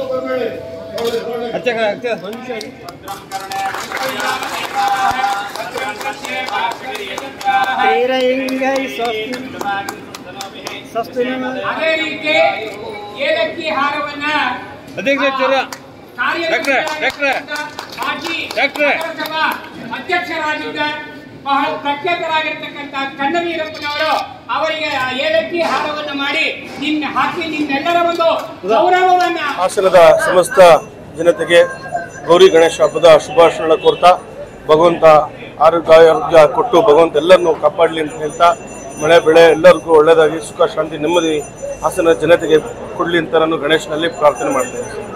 ಅದೇ ರೀತಿ ಏಲಕ್ಕಿ ಹಾರವನ್ನ ಅಧ್ಯಕ್ಷರ ಕಾರ್ಯದರ್ಶಿ ಡಾಕ್ಟ್ರೆ, ಮಾಜಿ ಡಾಕ್ಟ್ರೆ. ನಗರಸಭಾ ಅಧ್ಯಕ್ಷರಾಗಿದ್ದ ಬಹಳ ಪ್ರಖ್ಯಾತರಾಗಿರ್ತಕ್ಕಂಥ ಕಣ್ಣವೀರಪ್ಪನವರು ಅವರಿಗೆ ಆ ಏಲಕ್ಕಿ ಹಾರವನ್ನು ಮಾಡಿ ನಿನ್ನ ಹಾಕಿ ನಿಮ್ಮೆಲ್ಲರ ಒಂದು ಗೌರವವನ್ನ ಹಾಸನದ ಸಮಸ್ತ ಜನತೆಗೆ ಗೌರಿ ಗಣೇಶ ಹಬ್ಬದ ಶುಭಾಶಯಗಳ ಕೋರ್ತಾ ಭಗವಂತ ಆರೋಗ್ಯ ಆರೋಗ್ಯ ಕೊಟ್ಟು ಭಗವಂತ ಎಲ್ಲರನ್ನೂ ಕಾಪಾಡಲಿ ಅಂತ ಹೇಳ್ತಾ ಮಳೆ ಬೆಳೆ ಎಲ್ಲರಿಗೂ ಒಳ್ಳೆಯದಾಗಿ ಸುಖ ಶಾಂತಿ ನೆಮ್ಮದಿ ಹಾಸನ ಜನತೆಗೆ ಕೊಡಲಿ ಅಂತ ನಾನು ಗಣೇಶನಲ್ಲಿ ಪ್ರಾರ್ಥನೆ ಮಾಡ್ತೇನೆ